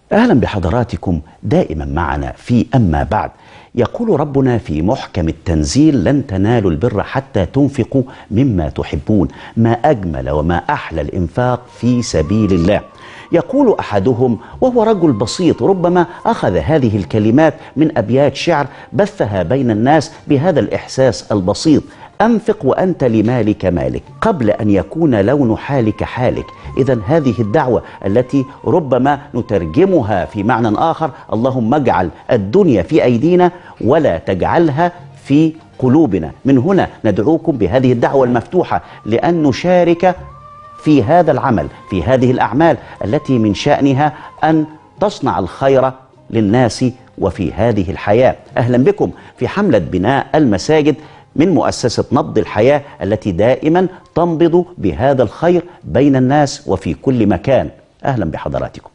اهلا بحضراتكم دائما معنا في اما بعد يقول ربنا في محكم التنزيل لن تنالوا البر حتى تنفقوا مما تحبون ما اجمل وما احلى الانفاق في سبيل الله يقول احدهم وهو رجل بسيط ربما اخذ هذه الكلمات من ابيات شعر بثها بين الناس بهذا الاحساس البسيط أنفق وأنت لمالك مالك قبل أن يكون لون حالك حالك إذا هذه الدعوة التي ربما نترجمها في معنى آخر اللهم اجعل الدنيا في أيدينا ولا تجعلها في قلوبنا من هنا ندعوكم بهذه الدعوة المفتوحة لأن نشارك في هذا العمل في هذه الأعمال التي من شأنها أن تصنع الخير للناس وفي هذه الحياة أهلا بكم في حملة بناء المساجد من مؤسسة نبض الحياة التي دائما تنبض بهذا الخير بين الناس وفي كل مكان أهلا بحضراتكم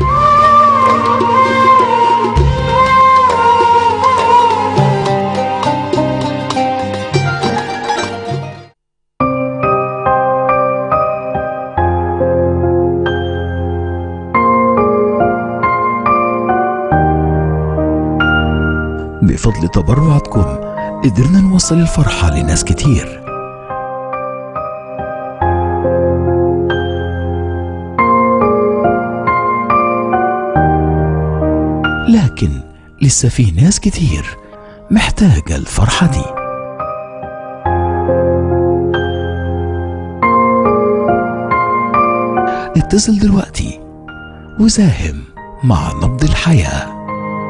بفضل تبرعاتكم قدرنا نوصل الفرحة لناس كتير لكن لسه في ناس كتير محتاجة الفرحة دي اتصل دلوقتي وساهم مع نبض الحياه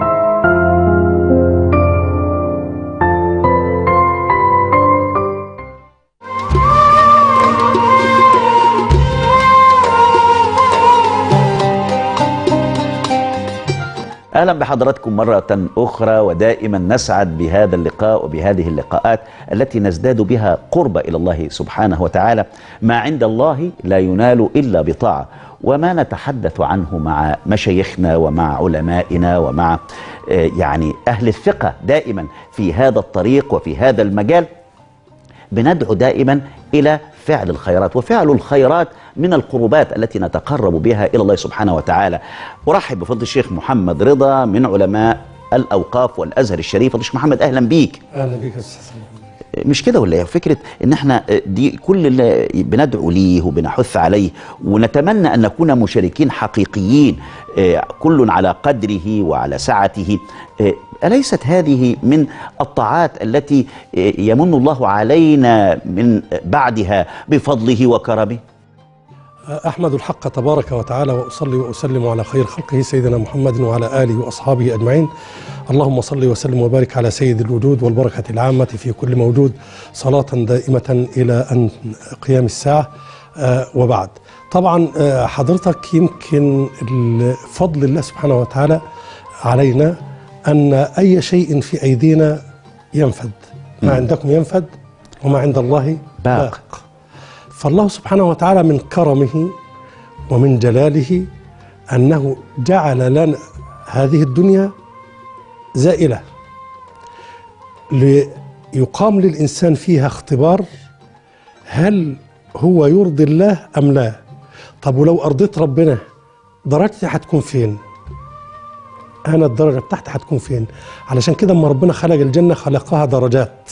اهلا بحضراتكم مره اخرى ودائما نسعد بهذا اللقاء وبهذه اللقاءات التي نزداد بها قرب الى الله سبحانه وتعالى ما عند الله لا ينال الا بطاعه وما نتحدث عنه مع مشايخنا ومع علمائنا ومع آه، يعني اهل الثقه دائما في هذا الطريق وفي هذا المجال بندعو دائما الى فعل الخيرات وفعل الخيرات من القربات التي نتقرب بها الى الله سبحانه وتعالى ارحب بفضل الشيخ محمد رضا من علماء الاوقاف والازهر الشريف فضل الشيخ محمد اهلا بيك اهلا بك يا استاذ مش كده ولا ايه فكره ان احنا دي كل اللي بندعو ليه وبنحث عليه ونتمنى ان نكون مشاركين حقيقيين آه، كل على قدره وعلى سعته آه، اليست هذه من الطاعات التي آه، يمن الله علينا من بعدها بفضله وكرمه احمد الحق تبارك وتعالى واصلي واسلم على خير خلقه سيدنا محمد وعلى اله واصحابه اجمعين اللهم صل وسلم وبارك على سيد الوجود والبركه العامه في كل موجود صلاه دائمه الى ان قيام الساعه آه، وبعد طبعا آه، حضرتك يمكن ال- فضل الله سبحانه وتعالى علينا ان اي شيء في ايدينا ينفد ما عندكم ينفد وما عند الله باق. باق فالله سبحانه وتعالى من كرمه ومن جلاله انه جعل لنا هذه الدنيا زائله ليقام للانسان فيها اختبار هل هو يرضي الله ام لا طب ولو ارضيت ربنا درجتي هتكون فين انا الدرجه بتاعتي هتكون فين علشان كده اما ربنا خلق الجنه خلقها درجات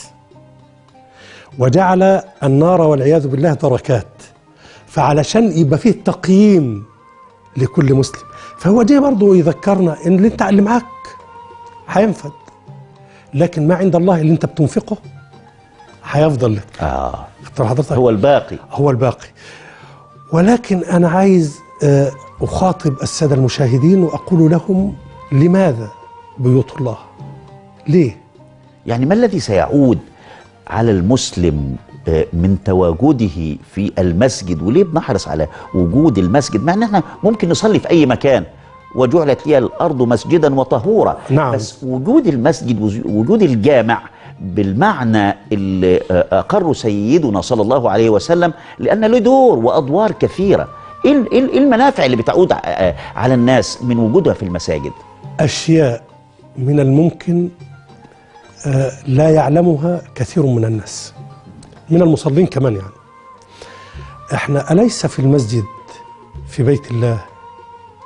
وجعل النار والعياذ بالله دركات فعلشان يبقى فيه تقييم لكل مسلم فهو جاي برضه يذكرنا ان اللي انت اللي معاك هينفد لكن ما عند الله اللي انت بتنفقه هيفضل لك اه خدت بال حضرتك هو الباقي هو الباقي ولكن انا عايز آه، اخاطب الساده المشاهدين واقول لهم لماذا بيوت الله ليه يعني ما الذي سيعود على المسلم آه، من تواجده في المسجد وليه بنحرص على وجود المسجد مع ان احنا ممكن نصلي في اي مكان وجعلت لي الارض مسجدا وطهورا نعم. بس وجود المسجد وز- وجود الجامع بالمعنى اللي آه، اقره سيدنا صلى الله عليه وسلم لان له دور وادوار كثيره ايه ال- إيه ال- إيه المنافع اللي بتعود ع- آه، على الناس من وجودها في المساجد اشياء من الممكن آه، لا يعلمها كثير من الناس من المصلين كمان يعني احنا اليس في المسجد في بيت الله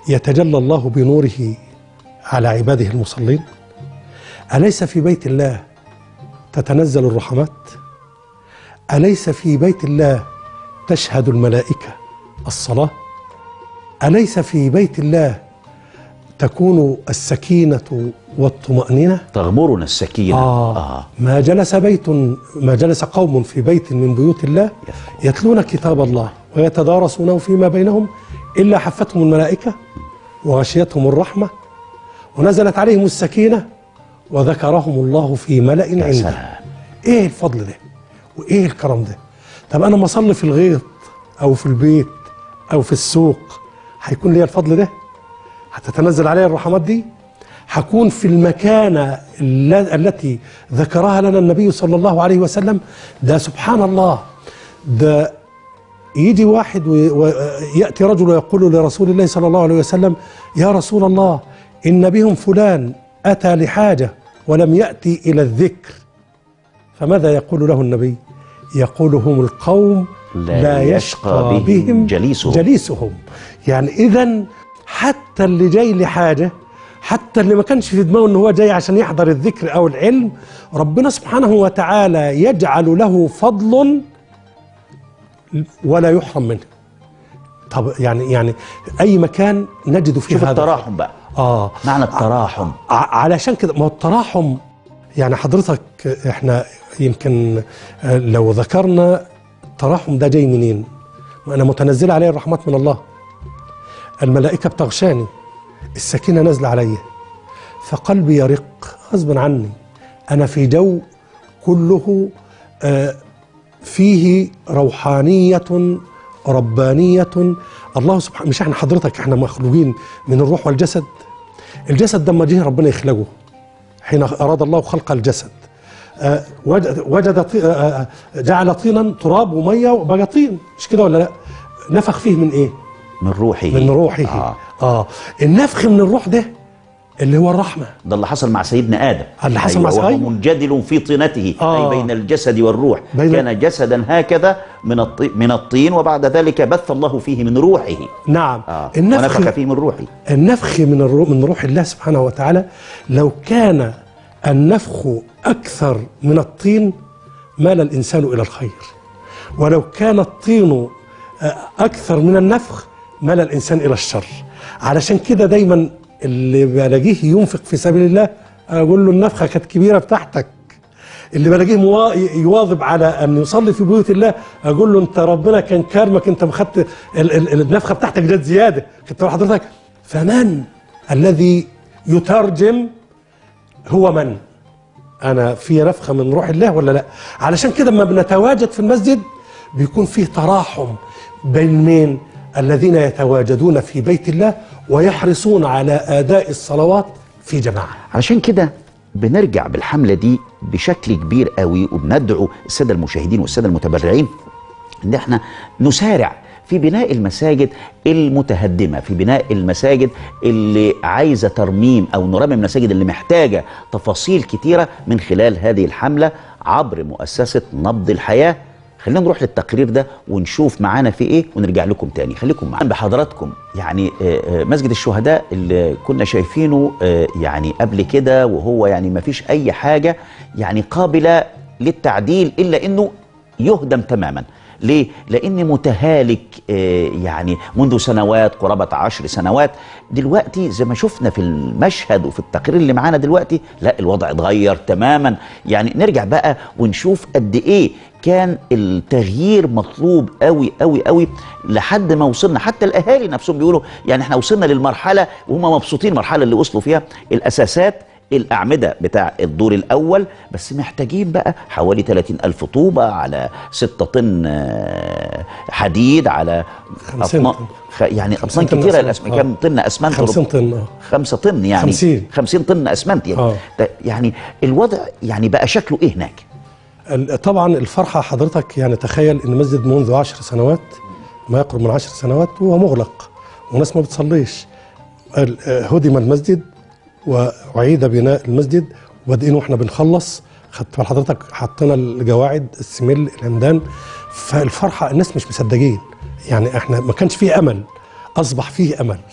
يتجلى الله بنوره على عباده المصلين أليس في بيت الله تتنزل الرحمات أليس في بيت الله تشهد الملائكة الصلاة أليس في بيت الله تكون السكينة والطمأنينة تغمرنا السكينة آه. ما جلس بيت ما جلس قوم في بيت من بيوت الله يتلون كتاب الله ويتدارسونه فيما بينهم إلا حفتهم الملائكة وغشيتهم الرحمة ونزلت عليهم السكينة وذكرهم الله في ملأ يا عنده سلام ايه الفضل ده وايه الكرم ده طب انا ما اصلي في الغيط او في البيت او في السوق هيكون لي الفضل ده هتتنزل علي الرحمات دي هكون في المكانة الل- التي ذكرها لنا النبي صلى الله عليه وسلم ده سبحان الله ده يجي واحد ويأتي رجل ويقول لرسول الله صلى الله عليه وسلم يا رسول الله إن بهم فلان أتى لحاجة ولم يأتي إلى الذكر فماذا يقول له النبي يقول هم القوم لا لا, يشقى يشقى بهم بهم جليسهم. جليسهم يعني إذا حتى اللي جاي لحاجة حتى اللي ما كانش في دماغه ان هو جاي عشان يحضر الذكر او العلم ربنا سبحانه وتعالى يجعل له فضل ولا يحرم منه طب يعني يعني اي مكان نجد فيه شوف هذا التراحم بقى اه معنى التراحم ع- علشان كده ما هو التراحم يعني حضرتك احنا يمكن آه، لو ذكرنا التراحم ده جاي منين؟ ما انا متنزله علي الرحمات من الله الملائكه بتغشاني السكينه نازله عليا فقلبي يرق غصبا عني انا في جو كله آه، فيه روحانيه ربانيه الله سبحانه مش احنا حضرتك احنا مخلوقين من الروح والجسد الجسد ده لما جه ربنا يخلقه حين اراد الله خلق الجسد آه، وجد وجد طي- آه، آه، جعل طينا تراب وميه وبقى طين مش كده ولا لا؟ نفخ فيه من ايه؟ من روحه من روحه آه. اه النفخ من الروح ده اللي هو الرحمه ده اللي حصل مع سيدنا ادم اللي حصل مع وهو سيدنا. منجدل في طينته آه. اي بين الجسد والروح بين- كان جسدا هكذا من الطين من الطين وبعد ذلك بث الله فيه من روحه نعم آه. النفخ ونفخ فيه من روحه النفخ من الروح من روح الله سبحانه وتعالى لو كان النفخ اكثر من الطين مال الانسان الى الخير ولو كان الطين آه، اكثر من النفخ مال الانسان الى الشر علشان كده دايما اللي بلاقيه ينفق في سبيل الله اقول له النفخه كانت كبيره بتاعتك اللي بلاقيه موا- يواظب على ان يصلي في بيوت الله اقول له انت ربنا كان كارمك انت خدت ال- ال- النفخه بتاعتك جت زياده كنت بقول لحضرتك فمن الذي يترجم هو من انا في نفخه من روح الله ولا لا علشان كده لما بنتواجد في المسجد بيكون فيه تراحم بين مين الذين يتواجدون في بيت الله ويحرصون على اداء الصلوات في جماعه علشان كده بنرجع بالحملة دي بشكل كبير قوي وبندعو السادة المشاهدين والسادة المتبرعين ان احنا نسارع في بناء المساجد المتهدمة في بناء المساجد اللي عايزة ترميم أو نرمم المساجد اللي محتاجة تفاصيل كتيرة من خلال هذه الحملة عبر مؤسسة نبض الحياة خلينا نروح للتقرير ده ونشوف معانا في ايه ونرجع لكم تاني خليكم معانا بحضراتكم يعني آه، آه، مسجد الشهداء اللي كنا شايفينه آه، يعني قبل كده وهو يعني ما فيش اي حاجة يعني قابلة للتعديل الا انه يهدم تماما ليه؟ لأن متهالك آه، يعني منذ سنوات قرابة عشر سنوات دلوقتي زي ما شفنا في المشهد وفي التقرير اللي معانا دلوقتي لا الوضع اتغير تماما يعني نرجع بقى ونشوف قد إيه كان التغيير مطلوب قوي قوي قوي لحد ما وصلنا حتى الأهالي نفسهم بيقولوا يعني احنا وصلنا للمرحلة وهم مبسوطين المرحلة اللي وصلوا فيها الأساسات الأعمدة بتاع الدور الأول بس محتاجين بقى حوالي 30 ألف طوبة على 6 طن آه، حديد على 50 أطنا- طن. خ- يعني 50 أطنان طن كتيرة أسمنت. الأسمنت آه. كام طن أسمنت 50 طن آه. خمسة طن يعني 50. 50 طن أسمنت يعني آه. ده يعني الوضع يعني بقى شكله إيه هناك ال- طبعا الفرحة حضرتك يعني تخيل ان مسجد منذ عشر سنوات ما يقرب من عشر سنوات وهو مغلق وناس ما بتصليش ال- آه، هدم المسجد وأعيد بناء المسجد وبادئين واحنا بنخلص خدت بال حضرتك حطينا القواعد السميل العمدان فالفرحة الناس مش مصدقين يعني احنا ما كانش فيه امل اصبح فيه امل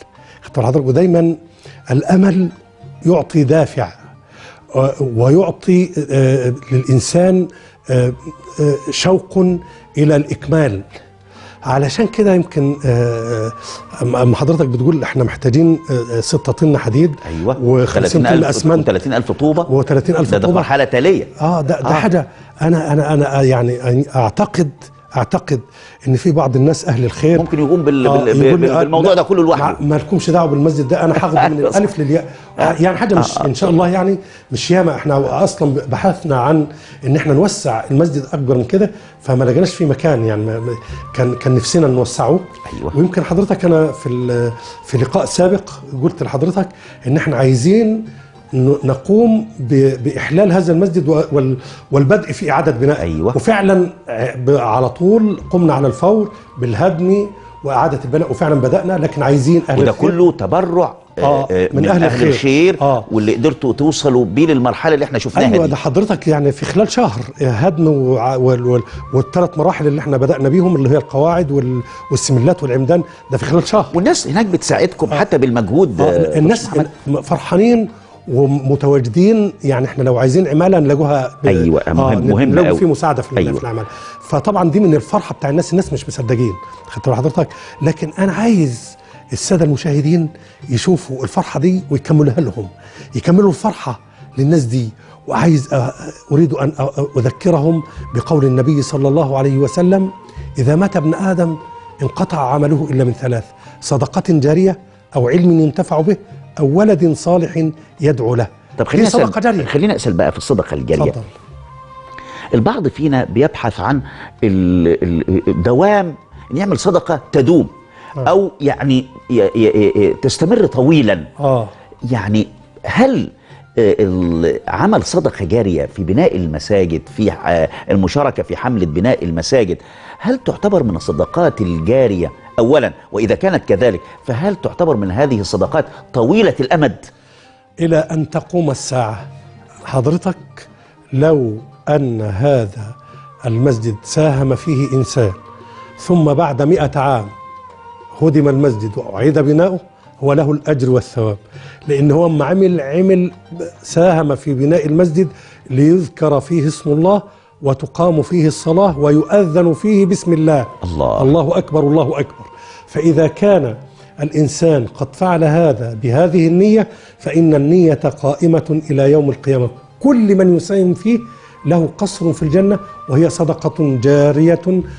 خدت بال حضرتك ودايما الامل يعطي دافع آه، ويعطي آه، للانسان آه، آه، شوق الى الاكمال علشان كده يمكن آه، آه، اما حضرتك بتقول احنا محتاجين آه، 6 طن حديد ايوه و50 طن اسمنت و30000 طوبه و30000 ده, ده طوبه مرحله تاليه اه ده ده آه. حاجه انا انا انا يعني اعتقد اعتقد ان في بعض الناس اهل الخير ممكن يقوم بال... آه، بال... يقول بال... لي آه، بالموضوع لا، ده كله لوحده ما- ما لكمش دعوه بالمسجد ده انا هاخده من الالف للياء آه، يعني حاجه مش ان شاء الله يعني مش ياما احنا اصلا بحثنا عن ان احنا نوسع المسجد اكبر من كده فما لقيناش في مكان يعني ما- ما- كان كان نفسنا نوسعه أيوة. ويمكن حضرتك انا في ال- في لقاء سابق قلت لحضرتك ان احنا عايزين ن- نقوم ب- باحلال هذا المسجد و- وال- والبدء في اعاده بناء أيوة. وفعلا ع- ب- على طول قمنا على الفور بالهدم واعاده البناء وفعلا بدانا لكن عايزين اهل وده الخير- كله تبرع آه، آه، من من, أهل اهل, الخير. الخير آه. واللي قدرتوا توصلوا بيه للمرحله اللي احنا شفناها ايوه دي ده حضرتك يعني في خلال شهر هدم وع- وال- وال- والثلاث مراحل اللي احنا بدانا بيهم اللي هي القواعد وال- والسملات والعمدان ده في خلال شهر والناس هناك بتساعدكم حتى بالمجهود آه، آه، الناس فرحانين ومتواجدين يعني احنا لو عايزين عماله نلاقوها ب- أيوة، مهم- مهم نلاقوا أوي. في مساعده في, أيوة. أيوة. في العمل فطبعا دي من الفرحه بتاع الناس الناس مش مصدقين خدت بال حضرتك لكن انا عايز الساده المشاهدين يشوفوا الفرحه دي ويكملوها لهم يكملوا الفرحه للناس دي وعايز أ- اريد ان أ- اذكرهم بقول النبي صلى الله عليه وسلم اذا مات ابن ادم انقطع عمله الا من ثلاث صدقه جاريه او علم ينتفع به او ولد صالح يدعو له طب خلينا دي صدقه أسأل جاريه خلينا اسال بقى في الصدقه الجاريه اتفضل البعض فينا بيبحث عن ال- ال- الدوام ان يعمل صدقه تدوم او يعني ي- ي- ي- تستمر طويلا اه يعني هل آه، ال- عمل صدقه جاريه في بناء المساجد في آه، المشاركه في حمله بناء المساجد هل تعتبر من الصدقات الجاريه اولا واذا كانت كذلك فهل تعتبر من هذه الصدقات طويله الامد الى ان تقوم الساعه حضرتك لو ان هذا المسجد ساهم فيه انسان ثم بعد مئة عام هدم المسجد واعيد بناؤه هو له الاجر والثواب لان هو اما عمل عمل ساهم في بناء المسجد ليذكر فيه اسم الله وتقام فيه الصلاه ويؤذن فيه بسم الله الله. الله اكبر الله اكبر فاذا كان الانسان قد فعل هذا بهذه النيه فان النيه قائمه الى يوم القيامه كل من يساهم فيه له قصر في الجنه وهي صدقه جاريه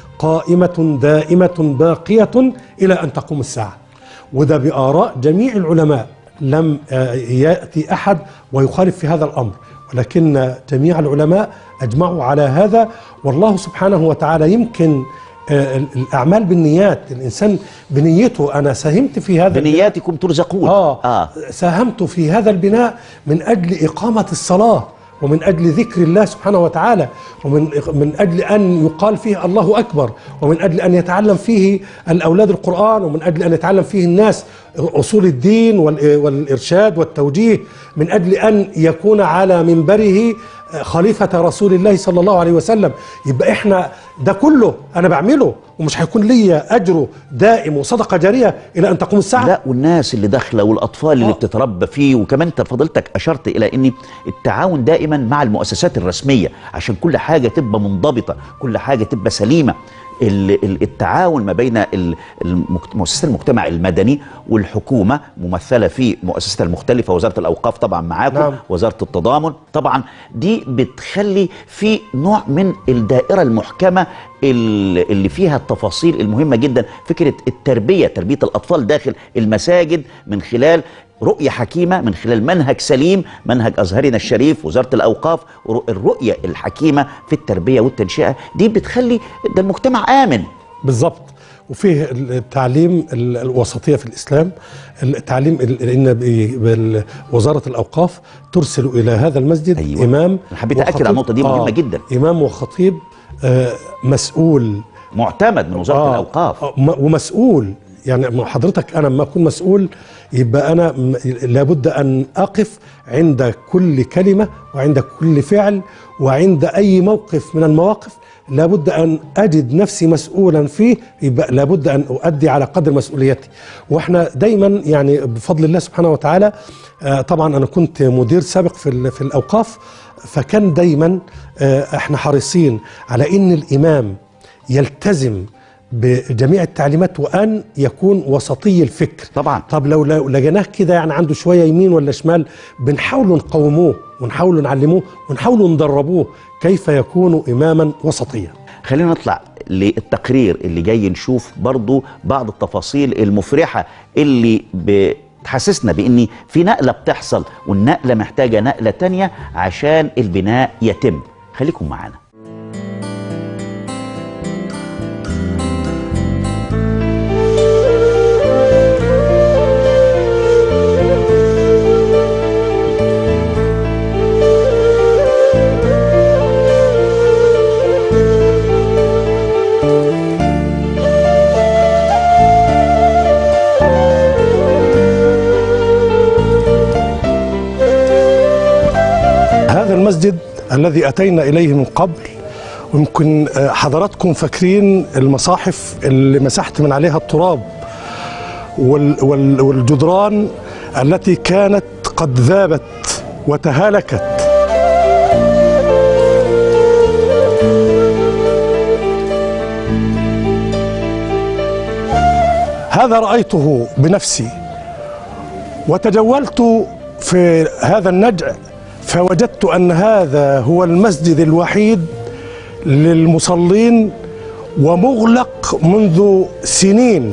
قائمه دائمه باقيه الى ان تقوم الساعه وده باراء جميع العلماء لم آه، ياتي احد ويخالف في هذا الامر ولكن جميع العلماء اجمعوا على هذا والله سبحانه وتعالى يمكن آه، الاعمال بالنيات الانسان بنيته انا ساهمت في هذا بنياتكم ترزقون آه, آه. ساهمت في هذا البناء من أجل إقامة الصلاة ومن أجل ذكر الله سبحانه وتعالى ومن من أجل أن يقال فيه الله أكبر ومن أجل أن يتعلم فيه الأولاد القرآن ومن أجل أن يتعلم فيه الناس أصول الدين وال- والإرشاد والتوجيه من أجل أن يكون على منبره خليفة رسول الله صلى الله عليه وسلم يبقى احنا ده كله انا بعمله ومش هيكون ليا اجره دائم وصدقة جارية الى ان تقوم الساعة لا والناس اللي داخله والاطفال اللي آه. بتتربى فيه وكمان انت فضلتك اشرت الى ان التعاون دائما مع المؤسسات الرسميه عشان كل حاجه تبقى منضبطه كل حاجه تبقى سليمه ال- ال- التعاون ما بين ال- المجت- مؤسسات المجتمع المدني والحكومه ممثله في مؤسساتها المختلفه وزاره الاوقاف طبعا معاكم نعم. وزاره التضامن طبعا دي بتخلي في نوع من الدائره المحكمه ال- اللي فيها التفاصيل المهمه جدا فكره التربيه تربيه الاطفال داخل المساجد من خلال رؤية حكيمة من خلال منهج سليم منهج أزهرنا الشريف وزارة الأوقاف ور- الرؤية الحكيمة في التربية والتنشئة دي بتخلي ده المجتمع آمن بالضبط وفيه التعليم ال- الوسطية في الإسلام التعليم ال- لأن ب- بال- وزارة الأوقاف ترسل إلى هذا المسجد أيوة. إمام أنا حبيت أأكد وخطيب. على النقطة دي مهمة جدا. إمام وخطيب آه، مسؤول معتمد من وزارة آه، الأوقاف آه، م- ومسؤول يعني ما حضرتك انا لما اكون مسؤول يبقى انا م- لابد ان اقف عند كل كلمه وعند كل فعل وعند اي موقف من المواقف لابد ان اجد نفسي مسؤولا فيه يبقى لابد ان اؤدي على قدر مسؤوليتي واحنا دايما يعني بفضل الله سبحانه وتعالى آه، طبعا انا كنت مدير سابق في ال- في الاوقاف فكان دايما آه، احنا حريصين على ان الامام يلتزم بجميع التعليمات وان يكون وسطي الفكر طبعا. طب لو لو لقيناه كده يعني عنده شويه يمين ولا شمال بنحاول نقوموه ونحاول نعلموه ونحاول ندربوه كيف يكون اماما وسطيا خلينا نطلع للتقرير اللي جاي نشوف برضو بعض التفاصيل المفرحة اللي بتحسسنا بان في نقلة بتحصل والنقلة محتاجة نقلة تانية عشان البناء يتم خليكم معانا هذا المسجد الذي اتينا اليه من قبل ويمكن آه، حضراتكم فاكرين المصاحف اللي مسحت من عليها التراب وال وال والجدران التي كانت قد ذابت وتهالكت هذا رايته بنفسي وتجولت في هذا النجع فوجدت ان هذا هو المسجد الوحيد للمصلين ومغلق منذ سنين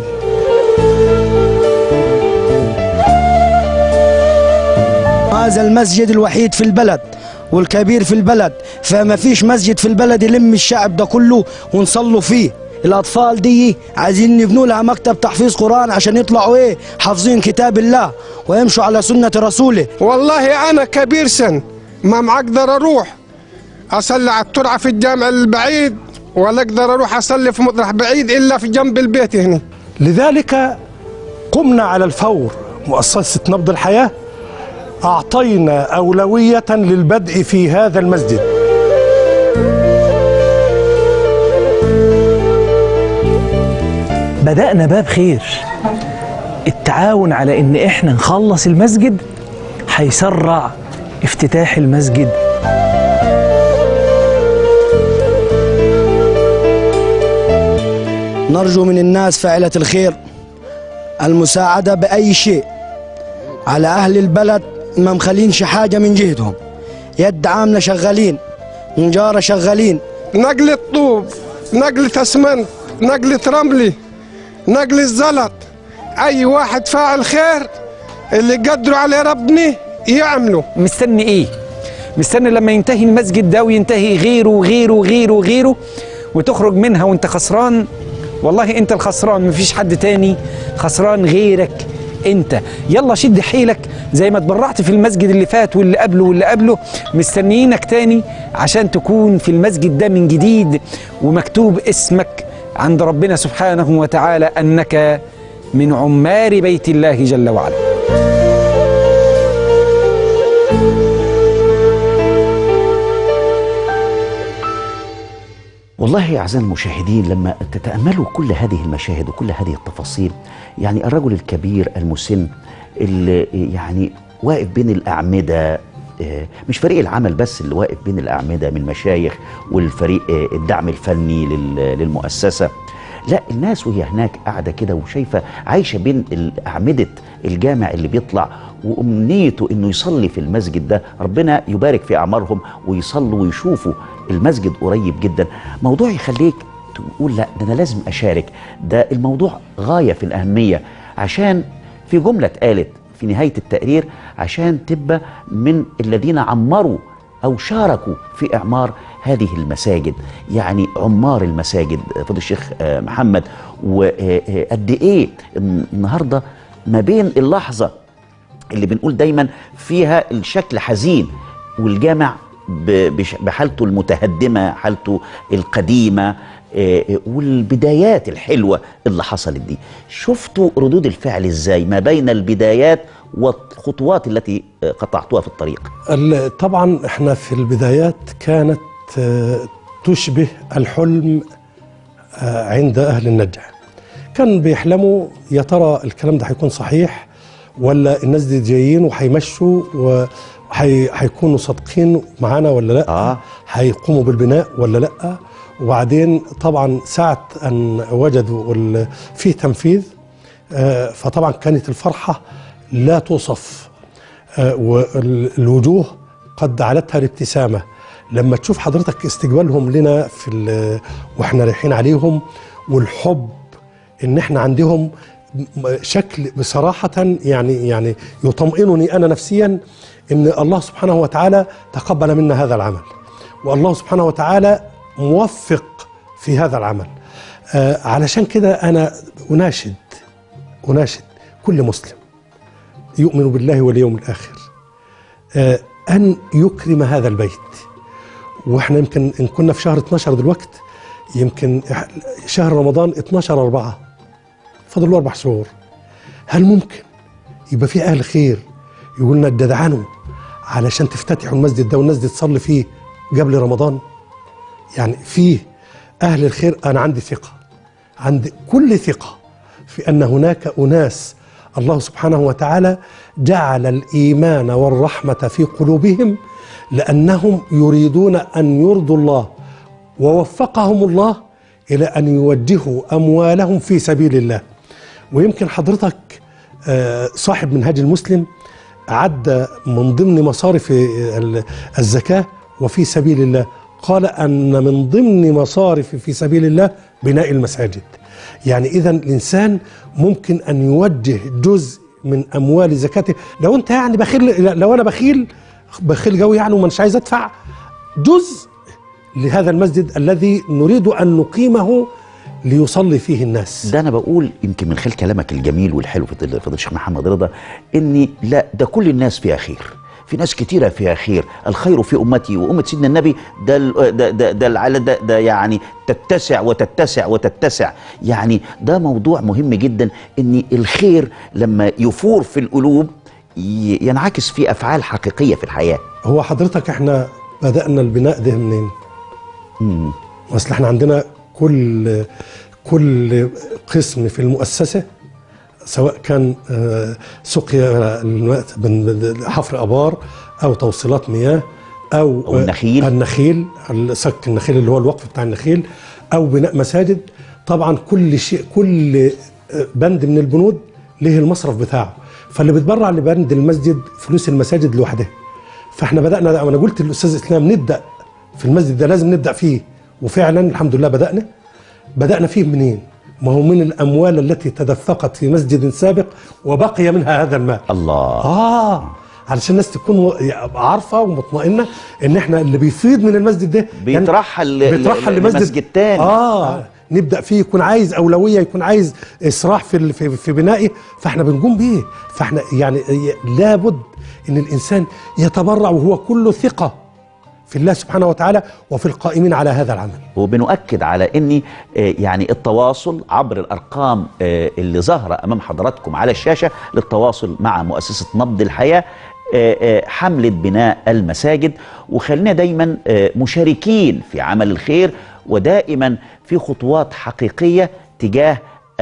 هذا المسجد الوحيد في البلد والكبير في البلد فما فيش مسجد في البلد يلم الشعب ده كله ونصلوا فيه الاطفال دي عايزين يبنوا لها مكتب تحفيظ قران عشان يطلعوا ايه حافظين كتاب الله ويمشوا على سنه رسوله والله أنا كبير سن ما مقدر أروح أصلي على الترعة في الجامع البعيد ولا أقدر أروح أصلي في مطرح بعيد إلا في جنب البيت هنا لذلك قمنا على الفور مؤسسه نبض الحياه اعطينا اولويه للبدء في هذا المسجد بدأنا باب خير التعاون على ان احنا نخلص المسجد هيسرع افتتاح المسجد نرجو من الناس فاعله الخير المساعده باي شيء على اهل البلد ما مخلينش حاجه من جهدهم يد عامله شغالين نجاره شغالين نقل الطوب نقل اسمنت نقل رملي نقل الزلط أي واحد فاعل خير اللي قدروا عليه ربنا يعملوا مستني ايه مستني لما ينتهي المسجد ده وينتهي غيره وغيره وغيره وغيره وتخرج منها وانت خسران والله انت الخسران مفيش حد تاني خسران غيرك انت يلا شد حيلك زي ما اتبرعت في المسجد اللي فات واللي قبله واللي قبله مستنيينك تاني عشان تكون في المسجد ده من جديد ومكتوب اسمك عند ربنا سبحانه وتعالى انك من عمار بيت الله جل وعلا والله يا أعزائي المشاهدين لما تتأملوا كل هذه المشاهد وكل هذه التفاصيل يعني الرجل الكبير المسن اللي يعني واقف بين الأعمدة آه، مش فريق العمل بس اللي واقف بين الأعمدة من مشايخ والفريق آه، الدعم الفني لل- للمؤسسة لا الناس وهي هناك قاعدة كده وشايفة عايشة بين أعمدة الجامع اللي بيطلع وأمنيته إنه يصلي في المسجد ده ربنا يبارك في أعمارهم ويصلوا ويشوفوا المسجد قريب جدا موضوع يخليك تقول لا ده أنا لازم أشارك ده الموضوع غاية في الأهمية عشان في جملة اتقالت في نهاية التقرير عشان تبقى من الذين عمروا أو شاركوا في إعمار هذه المساجد يعني عمار المساجد فضل الشيخ آه، محمد وقد إيه النهاردة ما بين اللحظة اللي بنقول دايما فيها الشكل حزين والجامع ب- بش- بحالته المتهدمة حالته القديمة آه، آه، والبدايات الحلوة اللي حصلت دي شفتوا ردود الفعل ازاي ما بين البدايات والخطوات التي آه، قطعتوها في الطريق ال- طبعا احنا في البدايات كانت آه، تشبه الحلم آه، عند أهل النجع كان بيحلموا يا ترى الكلام ده هيكون صحيح ولا الناس دي جايين وهيمشوا وهيكونوا صادقين معانا ولا لا آه. هيقوموا بالبناء ولا لا وبعدين طبعا ساعة أن وجدوا ال- فيه تنفيذ آه، فطبعا كانت الفرحة لا توصف آه، والوجوه قد علتها الابتسامة لما تشوف حضرتك استقبالهم لنا في ال- واحنا رايحين عليهم والحب ان احنا عندهم م- شكل بصراحة يعني يعني يطمئنني انا نفسيا ان الله سبحانه وتعالى تقبل منا هذا العمل والله سبحانه وتعالى موفق في هذا العمل آه علشان كده انا اناشد اناشد كل مسلم يؤمن بالله واليوم الاخر آه ان يكرم هذا البيت واحنا يمكن ان كنا في شهر 12 دلوقت يمكن شهر رمضان 12 4 فاضل له اربع شهور هل ممكن يبقى في اهل خير يقول لنا ادعوا علشان تفتتحوا المسجد ده والناس دي تصلي فيه قبل رمضان يعني فيه اهل الخير انا عندي ثقه عندي كل ثقه في ان هناك اناس الله سبحانه وتعالى جعل الايمان والرحمه في قلوبهم لانهم يريدون ان يرضوا الله ووفقهم الله الى ان يوجهوا اموالهم في سبيل الله ويمكن حضرتك آه، صاحب منهاج المسلم عد من ضمن مصارف ال- الزكاه وفي سبيل الله قال ان من ضمن مصارف في سبيل الله بناء المساجد يعني اذا الانسان ممكن ان يوجه جزء من اموال زكاته لو انت يعني بخيل لو انا بخيل بخيل قوي يعني ومش عايز ادفع جزء لهذا المسجد الذي نريد ان نقيمه ليصلي فيه الناس ده انا بقول يمكن من خلال كلامك الجميل والحلو في فضيله الشيخ محمد رضا اني لا ده كل الناس فيها خير في ناس كتيرة فيها خير الخير في أمتي وأمة سيدنا النبي ده ال- ده ده ده, العلا- ده, ده يعني تتسع وتتسع وتتسع يعني ده موضوع مهم جدا إن الخير لما يفور في القلوب ي- ينعكس في أفعال حقيقية في الحياة هو حضرتك احنا بدأنا البناء ده منين؟ اصل احنا عندنا كل كل قسم في المؤسسة سواء كان آه، سقيا الماء من حفر ابار او توصيلات مياه او أو النخيل. آه، النخيل سك النخيل اللي هو الوقف بتاع النخيل او بناء مساجد طبعا كل شيء كل آه، بند من البنود له المصرف بتاعه فاللي بيتبرع لبند المسجد فلوس المساجد لوحدها فاحنا بدانا وانا قلت للاستاذ اسلام نبدا في المسجد ده لازم نبدا فيه وفعلا الحمد لله بدانا بدانا فيه منين ما هو من الاموال التي تدفقت في مسجد سابق وبقي منها هذا المال الله اه علشان الناس تكون عارفه ومطمئنه ان احنا اللي بيفيض من المسجد ده بيترحل ل- بيترحل ل- لمسجد لمسجد تاني. اه نبدا فيه يكون عايز اولويه يكون عايز اسراع في ال- في, في بنائه فاحنا بنقوم بيه فاحنا يعني لابد ان الانسان يتبرع وهو كله ثقه في الله سبحانه وتعالى وفي القائمين على هذا العمل وبنؤكد على ان آه، يعني التواصل عبر الارقام آه، اللي ظاهره امام حضراتكم على الشاشه للتواصل مع مؤسسه نبض الحياه آه، آه، حمله بناء المساجد وخلينا دايما آه، مشاركين في عمل الخير ودائما في خطوات حقيقيه تجاه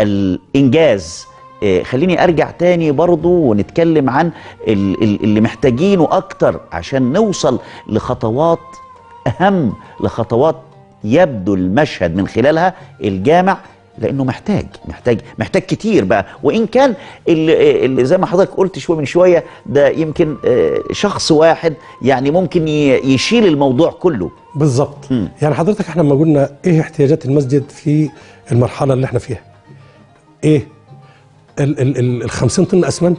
الانجاز آه، خليني ارجع تاني برضو ونتكلم عن ال- ال- اللي محتاجينه اكتر عشان نوصل لخطوات اهم لخطوات يبدو المشهد من خلالها الجامع لانه محتاج محتاج محتاج كتير بقى وان كان اللي, اللي زي ما حضرتك قلت شويه من شويه ده يمكن آه، شخص واحد يعني ممكن ي- يشيل الموضوع كله بالظبط مم. يعني حضرتك احنا لما قلنا ايه احتياجات المسجد في المرحله اللي احنا فيها ايه ال ال ال ال 50 طن اسمنت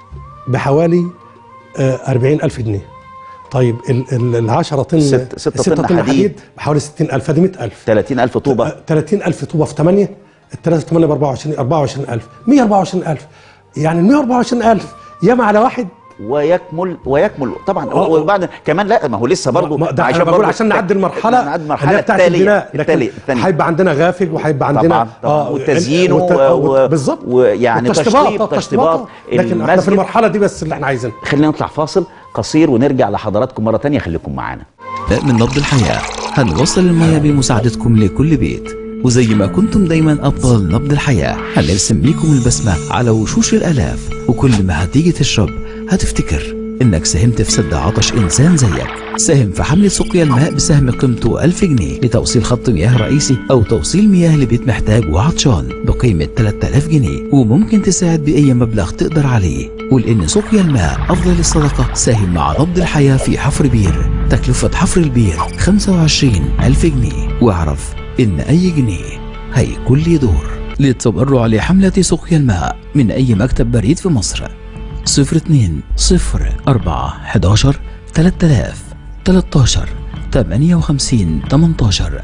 بحوالي آه 40 الف جنيه طيب ال ال ال 10 طن ست- ستة ستة طن حديد. بحوالي 60 الف فدي 100 الف 30000 طوبه 30 الف طوبه في 8 الثلاثه 8 ب 24 24 الف 124 الف يعني ال 124 الف ياما على واحد ويكمل ويكمل طبعا آه. وبعد كمان لا ما هو لسه برضه ما- ده انا بقول برضه عشان نعدي المرحله نعدي اللي المرحله هي بتاعت التاليه البناء لكن التاليه الثانيه هيبقى عندنا غافق وهيبقى عندنا طبعا طبعا وتزيينه والت- و- و- بالظبط ويعني والتشطيبات- تشطيب تشطيبات لكن احنا في المسجد المرحله دي بس اللي احنا عايزينها خلينا نطلع فاصل قصير ونرجع لحضراتكم مره تانية خليكم معانا من نبض الحياة هنوصل المياه بمساعدتكم لكل بيت وزي ما كنتم دايما أبطال نبض الحياة هنرسم بيكم البسمة على وشوش الآلاف وكل ما هتيجي تشرب هتفتكر إنك ساهمت في سد عطش إنسان زيك ساهم في حملة سقيا الماء بسهم قيمته 1000 جنيه لتوصيل خط مياه رئيسي أو توصيل مياه لبيت محتاج وعطشان بقيمة 3000 جنيه وممكن تساعد بأي مبلغ تقدر عليه ولأن سقيا الماء أفضل الصدقة ساهم مع نبض الحياة في حفر بير تكلفة حفر البير 25 ألف جنيه واعرف إن أي جنيه هيكون ليه دور للتبرع لحملة سقيا الماء من أي مكتب بريد في مصر 02 0 4 11 3000 13 58 18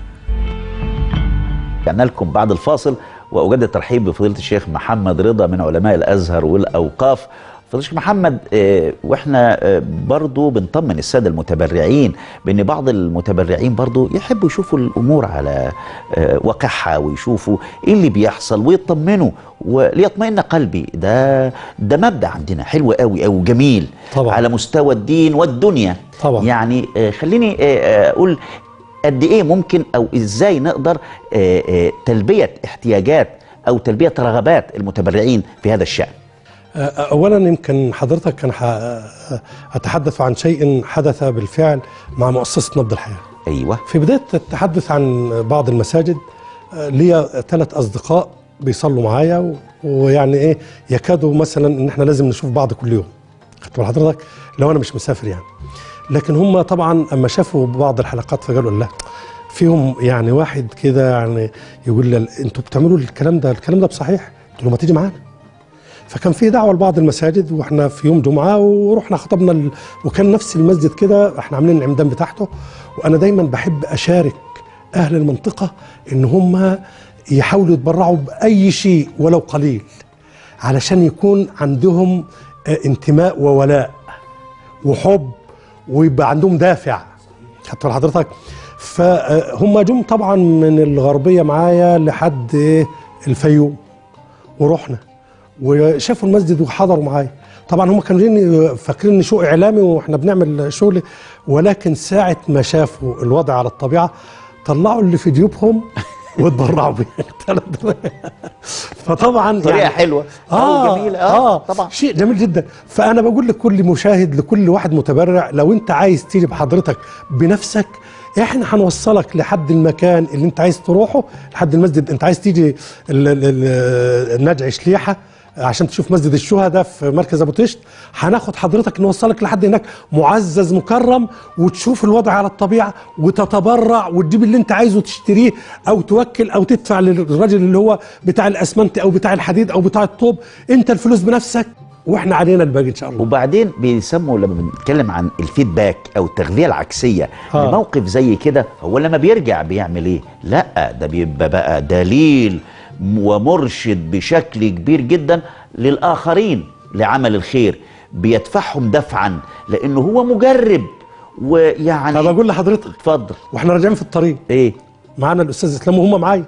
رجعنا لكم بعد الفاصل واجدد الترحيب بفضيله الشيخ محمد رضا من علماء الازهر والاوقاف فضيله الشيخ محمد آه، واحنا آه، برضو بنطمن الساده المتبرعين بان بعض المتبرعين برضو يحبوا يشوفوا الامور على آه، واقعها ويشوفوا ايه اللي بيحصل ويطمنوا وليطمئن قلبي ده ده مبدا عندنا حلو قوي قوي وجميل طبعا. على مستوى الدين والدنيا طبعا. يعني آه، خليني آه، آه، اقول قد ايه ممكن او ازاي نقدر آه، آه، تلبيه احتياجات او تلبيه رغبات المتبرعين في هذا الشان اولا يمكن حضرتك كان ح- اتحدث عن شيء حدث بالفعل مع مؤسسه نبض الحياه ايوه في بدايه التحدث عن بعض المساجد آه، ليا ثلاث اصدقاء بيصلوا معايا و- ويعني ايه يكادوا مثلا ان احنا لازم نشوف بعض كل يوم خدت بال حضرتك لو انا مش مسافر يعني لكن هم طبعا اما شافوا بعض الحلقات فقالوا لا فيهم يعني واحد كده يعني يقول لي انتوا بتعملوا الكلام ده الكلام ده بصحيح قلت له ما تيجي معانا فكان في دعوه لبعض المساجد واحنا في يوم جمعه ورحنا خطبنا ال... وكان نفس المسجد كده احنا عاملين العمدان بتاعته وانا دايما بحب اشارك اهل المنطقه ان هم يحاولوا يتبرعوا باي شيء ولو قليل علشان يكون عندهم آه، انتماء وولاء وحب ويبقى عندهم دافع خدت بال حضرتك فهم جم طبعا من الغربيه معايا لحد إيه الفيوم ورحنا وشافوا المسجد وحضروا معايا طبعا هم كانوا جايين فاكرين ان شو اعلامي واحنا بنعمل شغل ولكن ساعه ما شافوا الوضع على الطبيعه طلعوا اللي في جيوبهم واتبرعوا بيه فطبعا طريقه حلوه أو جميله اه, طبعا شيء جميل جدا فانا بقول لكل مشاهد لكل واحد متبرع لو انت عايز تيجي بحضرتك بنفسك احنا هنوصلك لحد المكان اللي انت عايز تروحه لحد المسجد انت عايز تيجي ال- ال- ال- النجع شليحه عشان تشوف مسجد الشهداء في مركز ابو طشت هناخد حضرتك نوصلك لحد هناك معزز مكرم وتشوف الوضع على الطبيعه وتتبرع وتجيب اللي انت عايزه تشتريه او توكل او تدفع للراجل اللي هو بتاع الاسمنت او بتاع الحديد او بتاع الطوب انت الفلوس بنفسك واحنا علينا الباقي ان شاء الله وبعدين بيسموا لما بنتكلم عن الفيدباك او التغذيه العكسيه آه. لموقف زي كده هو لما بيرجع بيعمل ايه لا ده بيبقى بقى دليل ومرشد بشكل كبير جدا للاخرين لعمل الخير بيدفعهم دفعا لانه هو مجرب ويعني طب اقول لحضرتك اتفضل واحنا راجعين في الطريق ايه معانا الاستاذ اسلام وهم معايا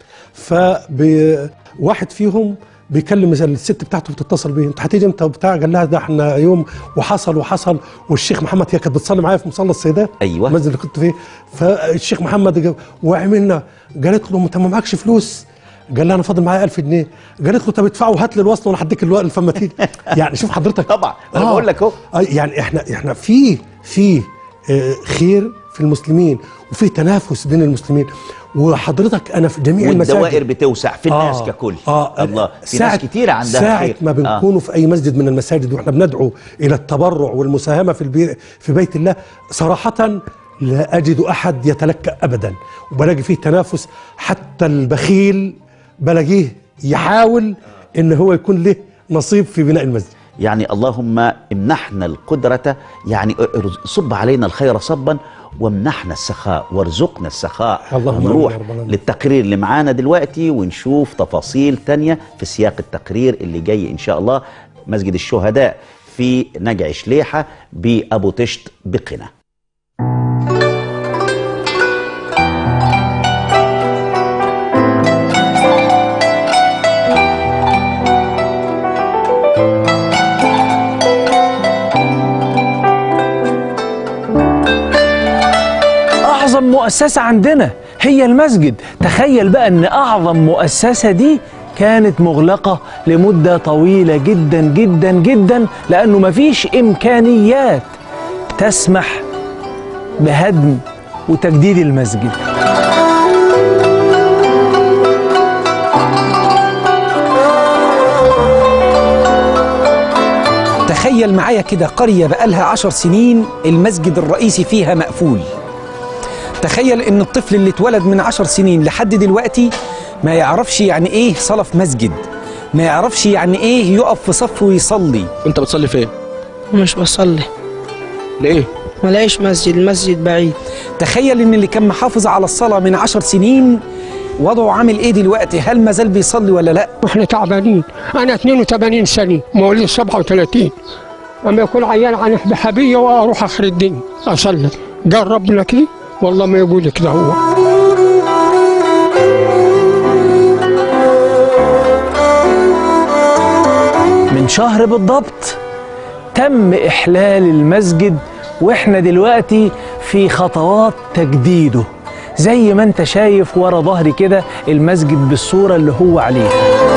فواحد فيهم بيكلم الست بتاعته بتتصل بيه انت هتيجي امتى وبتاع قال لها ده احنا يوم وحصل وحصل والشيخ محمد هي كانت بتصلي معايا في مصلى السيدات أيوة. المسجد اللي كنت فيه فالشيخ محمد جا- وعملنا قالت له انت ما معكش فلوس قال لها انا فاضل معايا 1000 جنيه قالت له طب ادفعه وهات لي الوصل وانا هديك الوقت لما تيجي يعني شوف حضرتك طبعا انا بقول لك اهو آه، يعني احنا احنا في في آه، خير في المسلمين وفي تنافس بين المسلمين وحضرتك انا في جميع المساجد والدوائر بتوسع في الناس ككل آه الله في ناس كتير عندها ساعة خير ما بنكونوا في أي مسجد من المساجد وإحنا بندعو إلى التبرع والمساهمة في البي في بيت الله صراحة لا أجد أحد يتلكأ أبدا وبلاقي فيه تنافس حتى البخيل بلاقيه يحاول إن هو يكون له نصيب في بناء المسجد يعني اللهم امنحنا القدرة يعني ارز- صب علينا الخير صبا وامنحنا السخاء وارزقنا السخاء اللهم آمين ونروح يا رب العالمين. للتقرير اللي معانا دلوقتي ونشوف تفاصيل تانية في سياق التقرير اللي جاي إن شاء الله مسجد الشهداء في نجع شليحة بأبو طشت بقنا مؤسسة عندنا هي المسجد تخيل بقى ان اعظم مؤسسة دي كانت مغلقة لمدة طويلة جدا جدا جدا لانه مفيش امكانيات تسمح بهدم وتجديد المسجد تخيل معايا كده قرية بقالها عشر سنين المسجد الرئيسي فيها مقفول تخيل ان الطفل اللي اتولد من عشر سنين لحد دلوقتي ما يعرفش يعني ايه صلاة في مسجد ما يعرفش يعني ايه يقف في صف ويصلي انت بتصلي فين؟ مش بصلي ليه؟ ملاقيش مسجد المسجد بعيد تخيل ان اللي كان محافظ على الصلاة من عشر سنين وضعه عامل ايه دلوقتي هل ما زال بيصلي ولا لا واحنا تعبانين انا 82 سنه مواليد 37 اما يكون عيان عن بحبيه واروح اخر الدين اصلي قال ربنا كده والله ما يقول كده هو من شهر بالضبط تم إحلال المسجد وإحنا دلوقتي في خطوات تجديده زي ما انت شايف ورا ظهري كده المسجد بالصورة اللي هو عليها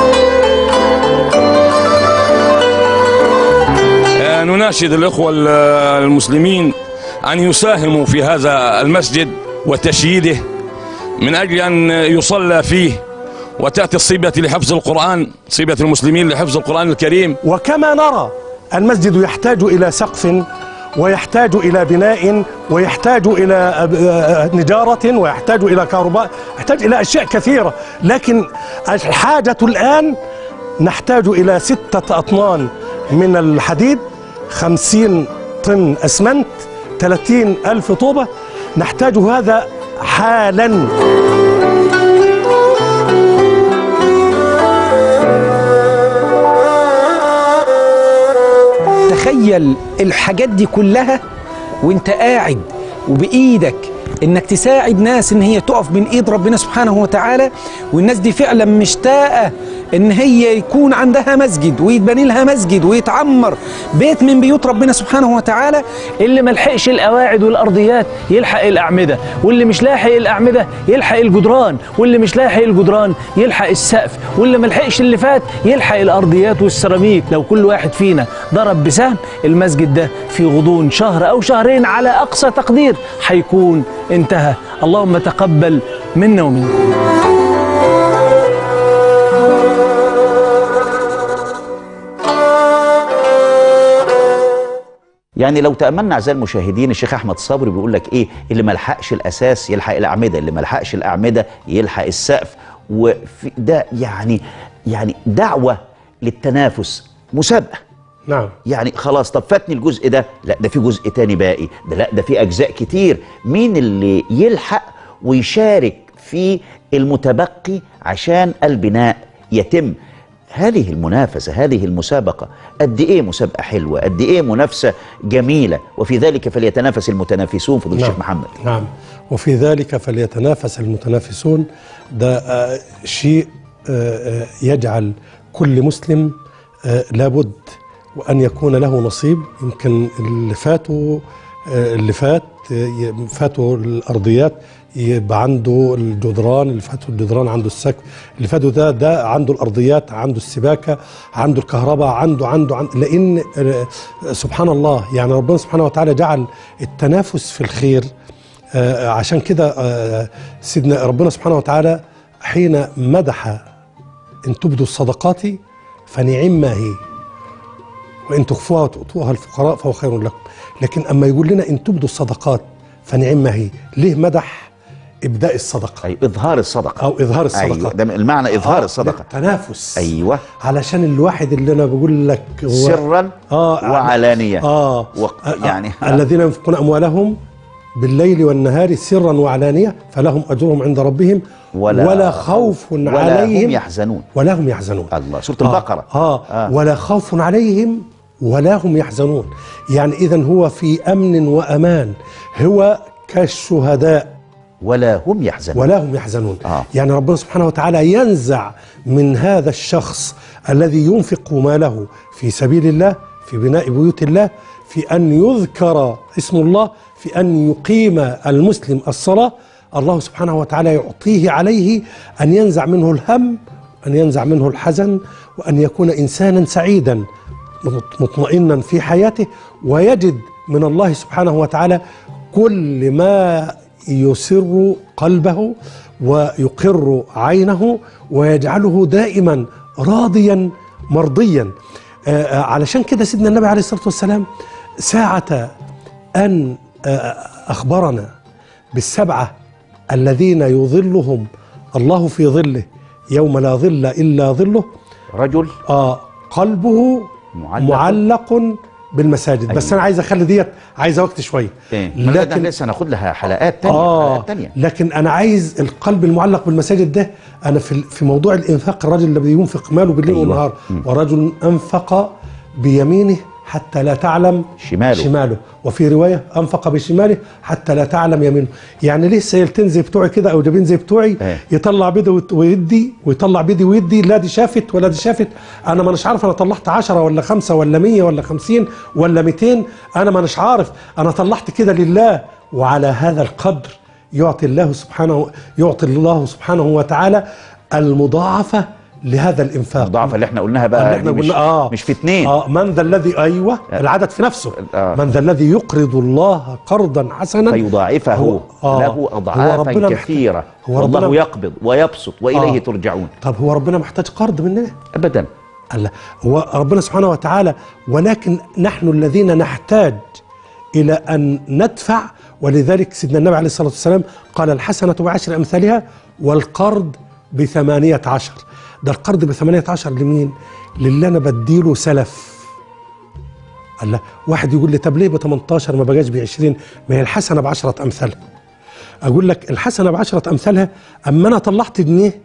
نناشد الإخوة المسلمين أن يساهموا في هذا المسجد وتشييده من أجل أن يصلى فيه وتأتي الصيبة لحفظ القرآن صيبة المسلمين لحفظ القرآن الكريم وكما نرى المسجد يحتاج إلى سقف ويحتاج إلى بناء ويحتاج إلى آه، نجارة ويحتاج إلى كهرباء يحتاج إلى أشياء كثيرة لكن الحاجة الآن نحتاج إلى ستة أطنان من الحديد خمسين طن أسمنت ثلاثين ألف طوبة نحتاج هذا حالا تخيل الحاجات دي كلها وانت قاعد وبايدك انك تساعد ناس ان هي تقف من ايد ربنا سبحانه وتعالى والناس دي فعلا مشتاقه ان هي يكون عندها مسجد ويتبني لها مسجد ويتعمر بيت من بيوت ربنا سبحانه وتعالى اللي ما لحقش القواعد والارضيات يلحق الاعمده واللي مش لاحق الاعمده يلحق الجدران واللي مش لاحق الجدران يلحق السقف واللي ما لحقش اللي فات يلحق الارضيات والسيراميك لو كل واحد فينا ضرب بسهم المسجد ده في غضون شهر او شهرين على اقصى تقدير هيكون انتهى اللهم تقبل منا ومنكم يعني لو تأملنا أعزائي المشاهدين الشيخ أحمد صبري بيقول لك إيه اللي ما لحقش الأساس يلحق الأعمدة اللي ما لحقش الأعمدة يلحق السقف وفي ده يعني يعني دعوة للتنافس مسابقة نعم يعني خلاص طب فاتني الجزء ده لا ده في جزء تاني باقي ده لا ده في أجزاء كتير مين اللي يلحق ويشارك في المتبقي عشان البناء يتم هذه المنافسة هذه المسابقة قد إيه مسابقة حلوة قد إيه منافسة جميلة وفي ذلك فليتنافس المتنافسون فضل الشيخ محمد نعم وفي ذلك فليتنافس المتنافسون ده آه، شيء آه، آه، يجعل كل مسلم آه، لابد وأن يكون له نصيب يمكن اللي فاتوا آه، اللي فات آه، ي- فاتوا الأرضيات يبقى عنده الجدران اللي فاتوا الجدران عنده السقف اللي فاتوا ده ده عنده الأرضيات عنده السباكة عنده الكهرباء عنده عنده, عنده لأن آه، سبحان الله يعني ربنا سبحانه وتعالى جعل التنافس في الخير آه، عشان كده آه، سيدنا ربنا سبحانه وتعالى حين مدح ان تبدوا الصدقات فنعم ما هي وان تخفوها وتؤتوها الفقراء فهو خير لكم لكن اما يقول لنا ان تبدوا الصدقات فنعم ما هي ليه مدح ابداء الصدقه أي إظهار الصدقة او اظهار الصدقه أيوة ده المعنى إظهار آه، الصدقة تنافس أيوة علشان الواحد اللي انا بقول لك هو سرا آه وعلانية اه و... يعني آه الذين ينفقون اموالهم بالليل والنهار سرا وعلانيه فلهم اجرهم عند ربهم ولا- ولا خوف ولا عليهم هم يحزنون ولا هم يحزنون الله سورة البقرة آه, آه, آه. ولا خوف عليهم ولا هم يحزنون يعني اذا هو في امن وامان هو كالشهداء ولا هم يحزنون ولا هم يحزنون آه. يعني ربنا سبحانه وتعالى ينزع من هذا الشخص الذي ينفق ماله في سبيل الله في بناء بيوت الله في أن يذكر اسم الله في أن يقيم المسلم الصلاة الله سبحانه وتعالى يعطيه عليه أن ينزع منه الهم أن ينزع منه الحزن وأن يكون إنسانا سعيدا مطمئنا في حياته ويجد من الله سبحانه وتعالى كل ما يسر قلبه ويقر عينه ويجعله دائما راضيا مرضيا آه، آه، علشان كده سيدنا النبي عليه الصلاه والسلام ساعه ان آه، اخبرنا بالسبعه الذين يظلهم الله في ظله يوم لا ظل الا ظله رجل اه قلبه معلق. معلق, بالمساجد بس أيوة. انا عايز اخلي ديت عايزه وقت شويه إيه؟ لكن لسه هناخد لها حلقات تانية آه حلقات تانية لكن انا عايز القلب المعلق بالمساجد ده انا في في موضوع الانفاق الرجل الذي ينفق ماله بالليل أيوة. والنهار مم. ورجل انفق بيمينه حتى لا تعلم شماله. شماله وفي روايه انفق بشماله حتى لا تعلم يمينه يعني ليه السيلتين زي بتوعي كده او جابين زي بتوعي إيه. يطلع بيده ويت- ويدي ويطلع بيدي ويدي لا دي شافت ولا دي شافت انا ما عارف انا طلعت 10 ولا 5 ولا 100 ولا 50 ولا 200 انا ما عارف انا طلعت كده لله وعلى هذا القدر يعطي الله سبحانه يعطي الله سبحانه وتعالى المضاعفه لهذا الانفاق الضعف اللي احنا قلناها بقى اللي احنا دي مش, قلنا اه مش في اتنين اه من ذا الذي ايوه العدد في نفسه آه. من ذا الذي يقرض الله قرضا حسنا فيضاعفه هو- آه. له هو اضعافا ربنا كثيره هو ربنا والله يقبض ويبسط واليه آه. ترجعون طب هو ربنا محتاج قرض مننا ابدا الله هو ربنا سبحانه وتعالى ولكن نحن الذين نحتاج إلى أن ندفع ولذلك سيدنا النبي عليه الصلاة والسلام قال الحسنة بعشر أمثالها والقرض بثمانية عشر ده القرض بثمانية عشر لمين؟ للي أنا بديله سلف الله واحد يقول لي طب ليه ب 18 ما بقاش ب 20 ما هي الحسنة بعشرة أمثالها أقول لك الحسنة بعشرة أمثالها أما أنا طلعت جنيه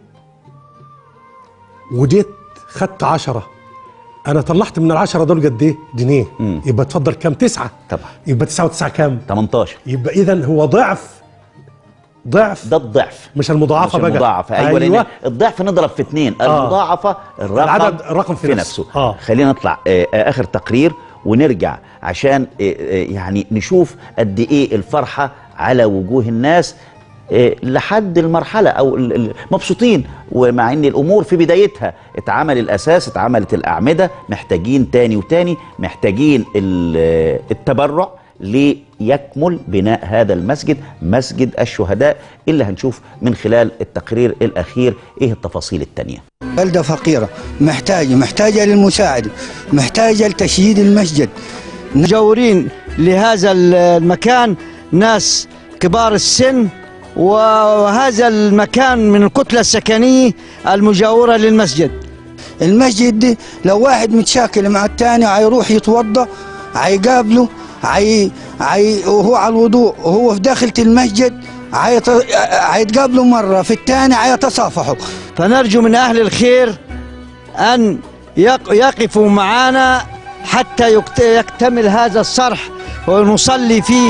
وجيت خدت عشرة انا طلعت من العشرة دول قد ايه جنيه مم. يبقى اتفضل كام تسعة طبعا يبقى تسعة وتسعة كام 18 يبقى اذا هو ضعف ضعف ده الضعف مش المضاعفة مش بقى المضاعفة أيوة, أيوة. لأن الضعف نضرب في اثنين آه. المضاعفة الرقم العدد رقم في في نفسه. نفسه آه. خلينا نطلع آه آه آخر تقرير ونرجع عشان آه آه يعني نشوف قد إيه الفرحة على وجوه الناس آه لحد المرحلة أو ال- ال- مبسوطين ومع إن الأمور في بدايتها اتعمل الأساس اتعملت الأعمدة محتاجين تاني وتاني محتاجين ال- آه، التبرع ليكمل بناء هذا المسجد مسجد الشهداء اللي هنشوف من خلال التقرير الأخير إيه التفاصيل التانية بلدة فقيرة محتاجة محتاجة للمساعدة محتاجة لتشييد المسجد مجاورين لهذا المكان ناس كبار السن وهذا المكان من الكتلة السكنية المجاورة للمسجد المسجد دي لو واحد متشاكل مع الثاني هيروح يتوضا هيقابله هي هي وهو على الوضوء وهو في داخلة المسجد هيت- هيتقابلوا مرة في الثاني هيتصافحوا فنرجو من أهل الخير أن يق- يقفوا معنا حتى يكت- يكتمل هذا الصرح ونصلي فيه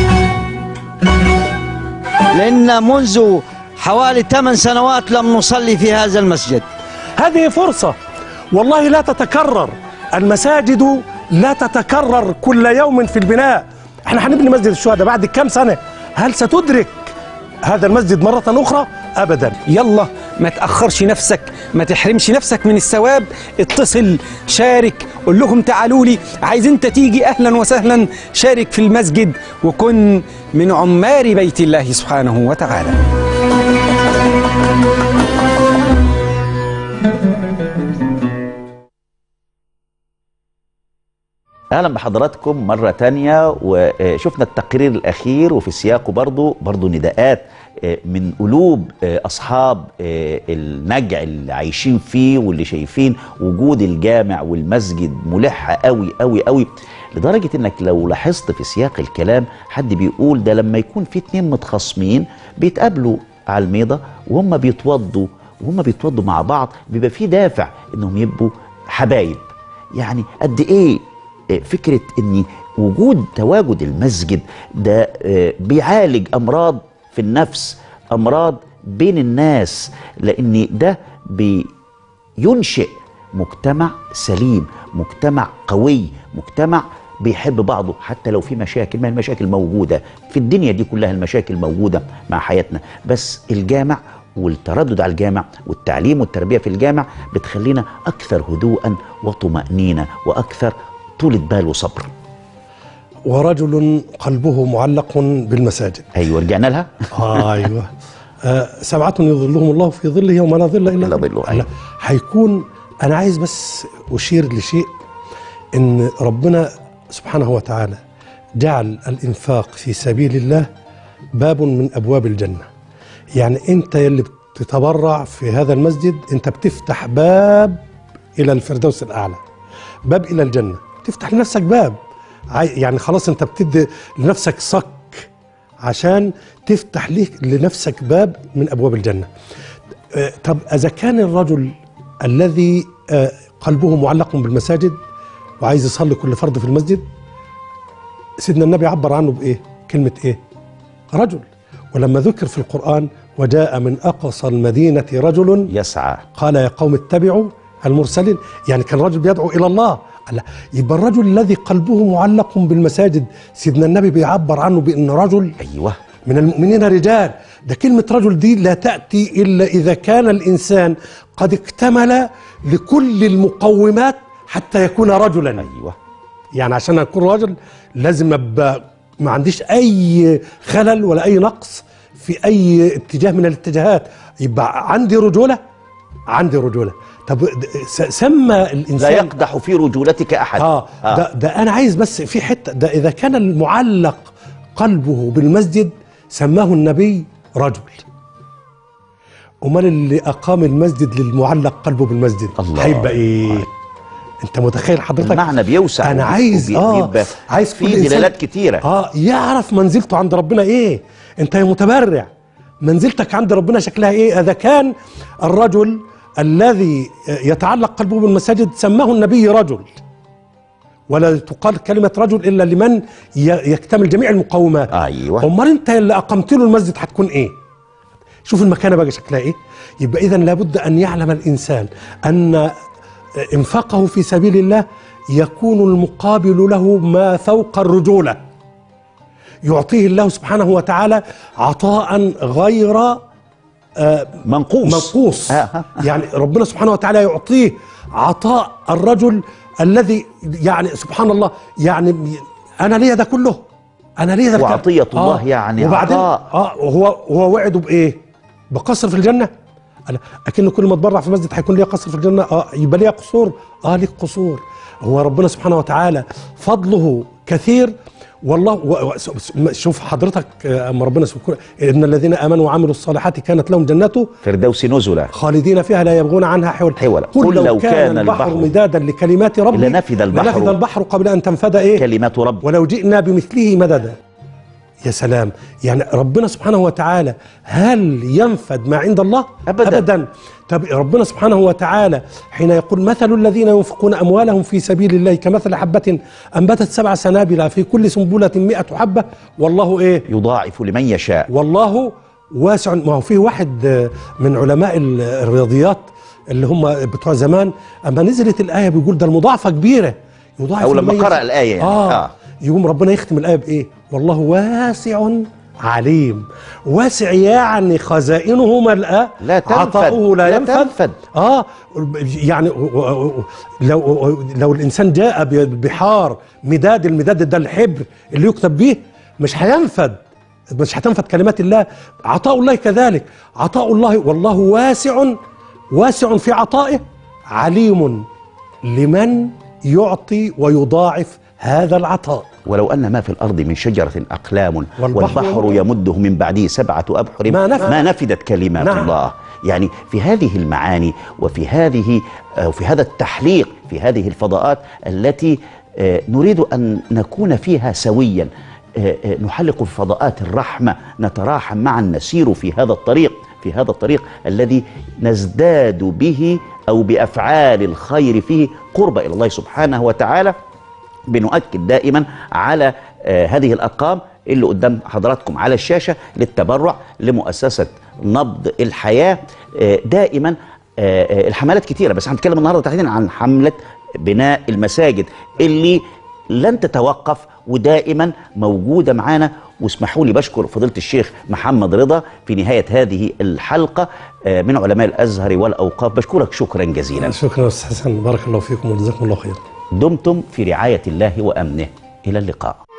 لأن منذ حوالي ثمان سنوات لم نصلي في هذا المسجد هذه فرصة والله لا تتكرر المساجد لا تتكرر كل يوم في البناء احنا هنبني مسجد الشهداء بعد كم سنة هل ستدرك هذا المسجد مرة أخرى أبدا يلا ما تأخرش نفسك ما تحرمش نفسك من الثواب اتصل شارك قول لهم تعالوا لي عايز انت تيجي اهلا وسهلا شارك في المسجد وكن من عمار بيت الله سبحانه وتعالى اهلا بحضراتكم مره تانية وشفنا التقرير الاخير وفي سياقه برضو برضو نداءات آه، من قلوب آه، اصحاب آه، النجع اللي عايشين فيه واللي شايفين وجود الجامع والمسجد ملح قوي قوي قوي لدرجه انك لو لاحظت في سياق الكلام حد بيقول ده لما يكون في اتنين متخاصمين بيتقابلوا على الميضه وهم بيتوضوا وهم بيتوضوا مع بعض بيبقى في دافع انهم يبقوا حبايب يعني قد ايه فكرة ان وجود تواجد المسجد ده آه، بيعالج امراض في النفس امراض بين الناس لان ده بينشئ مجتمع سليم مجتمع قوي مجتمع بيحب بعضه حتى لو في مشاكل ما المشاكل موجودة في الدنيا دي كلها المشاكل موجودة مع حياتنا بس الجامع والتردد على الجامع والتعليم والتربية في الجامع بتخلينا أكثر هدوءا وطمأنينة وأكثر طولة بال وصبر ورجل قلبه معلق بالمساجد أيوة رجعنا لها آه ايوه آه سبعة يظلهم الله في ظله يوم لا ظل الا إلا ظله، أيوة. لا، هيكون انا عايز بس اشير لشيء ان ربنا سبحانه وتعالى جعل الانفاق في سبيل الله باب من ابواب الجنه يعني انت اللي بتتبرع في هذا المسجد انت بتفتح باب الى الفردوس الاعلى باب الى الجنه تفتح لنفسك باب عاي- يعني خلاص انت بتدي لنفسك صك عشان تفتح ليك لنفسك باب من ابواب الجنه آه، طب اذا كان الرجل الذي آه، قلبه معلق بالمساجد وعايز يصلي كل فرض في المسجد سيدنا النبي عبر عنه بايه كلمه ايه رجل ولما ذكر في القران وجاء من اقصى المدينه رجل يسعى قال يا قوم اتبعوا المرسلين يعني كان رجل بيدعو الى الله لا يبقى الرجل الذي قلبه معلق بالمساجد سيدنا النبي بيعبر عنه بان رجل أيوة من المؤمنين رجال ده كلمة رجل دي لا تأتي إلا إذا كان الإنسان قد اكتمل لكل المقومات حتى يكون رجلا أيوة يعني عشان أكون رجل لازم أبقى ما عنديش أي خلل ولا أي نقص في أي اتجاه من الاتجاهات يبقى عندي رجولة عندي رجولة طب د- س- سمى لا الإنسان يقدح في رجولتك أحد آه, آه. ده, ده أنا عايز بس في حتة ده إذا كان المعلق قلبه بالمسجد سماه النبي رجل أمال اللي أقام المسجد للمعلق قلبه بالمسجد الله. هيبقى إيه؟ أنت متخيل حضرتك؟ المعنى بيوسع أنا عايز وبي- آه بيبقى عايز في كل إنسان- دلالات كتيرة. آه يعرف منزلته عند ربنا إيه؟ أنت يا متبرع منزلتك عند ربنا شكلها إيه؟ إذا كان الرجل الذي يتعلق قلبه بالمساجد سماه النبي رجل ولا تقال كلمة رجل إلا لمن ي- يكتمل جميع المقومات أيوة. أمال أنت اللي أقمت له المسجد هتكون إيه شوف المكانة بقى شكلها إيه يبقى إذا لابد أن يعلم الإنسان أن إنفاقه في سبيل الله يكون المقابل له ما فوق الرجولة يعطيه الله سبحانه وتعالى عطاء غير منقوص منقوص يعني ربنا سبحانه وتعالى يعطيه عطاء الرجل الذي يعني سبحان الله يعني انا ليا ده كله انا ليا ده الكلام. وعطية الله يعني وبعدين عطاء. اه هو هو وعده بايه؟ بقصر في الجنه أنا اكن كل ما اتبرع في مسجد هيكون ليا قصر في الجنه اه يبقى ليا قصور اه ليك قصور هو ربنا سبحانه وتعالى فضله كثير والله و... و... شوف حضرتك آه، اما ربنا سبحانه ان الذين امنوا وعملوا الصالحات كانت لهم جنات فردوس نزلا خالدين فيها لا يبغون عنها حولا حولا. قل لو كان البحر مدادا لكلمات ربي لنفد البحر. لنفد البحر قبل ان تنفد ايه كلمات رب ولو جئنا بمثله مددا يا سلام يعني ربنا سبحانه وتعالى هل ينفد ما عند الله أبداً. أبدا طب ربنا سبحانه وتعالى حين يقول مثل الذين ينفقون أموالهم في سبيل الله كمثل حبة أنبتت سبع سنابل في كل سنبلة مئة حبة والله إيه يضاعف لمن يشاء والله واسع ما هو في واحد آه، من علماء ال- الرياضيات اللي هم بتوع زمان اما نزلت الايه بيقول ده المضاعفه كبيره يضاعف أو لما لمن قرأ يشاء. الآية يعني. آه. آه. يقوم ربنا يختم الايه بايه والله واسع عليم واسع يعني خزائنه ملأى لا تنفد. عطاؤه لا, لا ينفد تنفد. اه يعني و- و- لو لو الانسان جاء بحار مداد المداد ده الحبر اللي يكتب به مش هينفد مش هتنفد كلمات الله عطاء الله كذلك عطاء الله والله واسع واسع في عطائه عليم لمن يعطي ويضاعف هذا العطاء ولو أن ما في الأرض من شجرة أقلام والبحر والبحر يمده من بعده سبعة أبحر ما نفد. ما نفدت كلمات نعم. الله يعني في هذه المعاني وفي هذه آه، وفي هذا التحليق في هذه الفضاءات التي آه، نريد أن نكون فيها سويا آه، آه، نحلق في فضاءات الرحمة نتراحم معا نسير في هذا الطريق في هذا الطريق الذي نزداد به أو بأفعال الخير فيه قرب إلى الله سبحانه وتعالى بنؤكد دائما على آه، هذه الارقام اللي قدام حضراتكم على الشاشه للتبرع لمؤسسه نبض الحياه آه، دائما آه، آه، الحملات كتيره بس هنتكلم النهارده تحديدا عن حمله بناء المساجد اللي لن تتوقف ودائما موجوده معانا واسمحوا لي بشكر فضيله الشيخ محمد رضا في نهايه هذه الحلقه آه، من علماء الازهر والاوقاف بشكرك شكرا جزيلا شكرا استاذ حسن بارك الله فيكم وجزاكم الله خير دمتم في رعايه الله وامنه الى اللقاء